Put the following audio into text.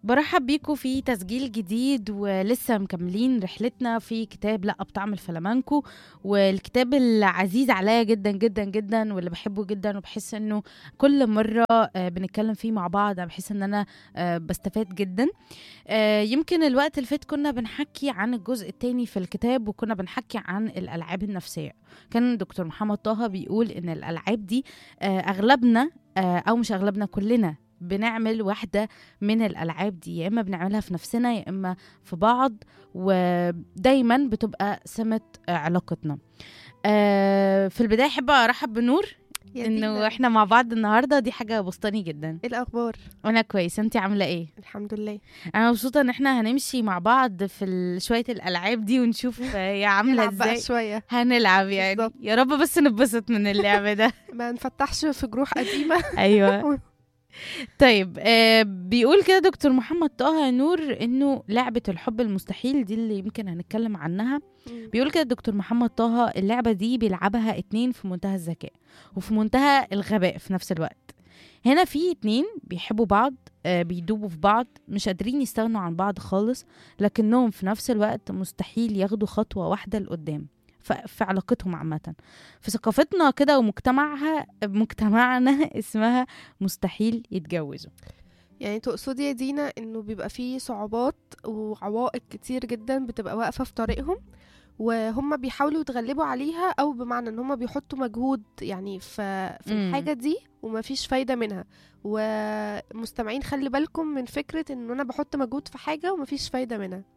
برحب بيكم في تسجيل جديد ولسه مكملين رحلتنا في كتاب لا بطعم الفلامانكو والكتاب العزيز عليا جدا جدا جدا واللي بحبه جدا وبحس انه كل مره آه، بنتكلم فيه مع بعض أنا بحس ان انا آه، بستفاد جدا آه، يمكن الوقت اللي فات كنا بنحكي عن الجزء الثاني في الكتاب وكنا بنحكي عن الالعاب النفسيه كان دكتور محمد طه بيقول ان الالعاب دي آه، اغلبنا آه، او مش اغلبنا كلنا بنعمل واحدة من الألعاب دي يا إما بنعملها في نفسنا يا إما في بعض ودايما بتبقى سمة آه، علاقتنا آه، في البداية أحب أرحب بنور يا إنه دينا، إحنا مع بعض النهاردة دي حاجة بسطاني جدا ايه الاخبار وأنا كويس أنتي عاملة إيه؟ الحمد لله أنا مبسوطة إن إحنا هنمشي مع بعض في ال- شوية الألعاب دي ونشوف آه، هي عاملة نلعب بقى إزاي شويه هنلعب يعني بالظبط. يا رب بس نتبسط من اللعب ده ما نفتحش في جروح قديمه ايوه طيب آه بيقول كده دكتور محمد طه نور انه لعبه الحب المستحيل دي اللي يمكن هنتكلم عنها بيقول كده دكتور محمد طه اللعبه دي بيلعبها اتنين في منتهى الذكاء وفي منتهى الغباء في نفس الوقت هنا في اتنين بيحبوا بعض آه بيدوبوا في بعض مش قادرين يستغنوا عن بعض خالص لكنهم في نفس الوقت مستحيل ياخدوا خطوه واحده لقدام ف- في علاقتهم عامة في ثقافتنا كده ومجتمعها مجتمعنا اسمها مستحيل يتجوزوا يعني تقصدي يا دينا انه بيبقى فيه صعوبات وعوائق كتير جدا بتبقى واقفه في طريقهم وهم بيحاولوا يتغلبوا عليها او بمعنى ان هم بيحطوا مجهود يعني في في مم. الحاجه دي ومفيش فايده منها ومستمعين خلي بالكم من فكره ان انا بحط مجهود في حاجه ومفيش فايده منها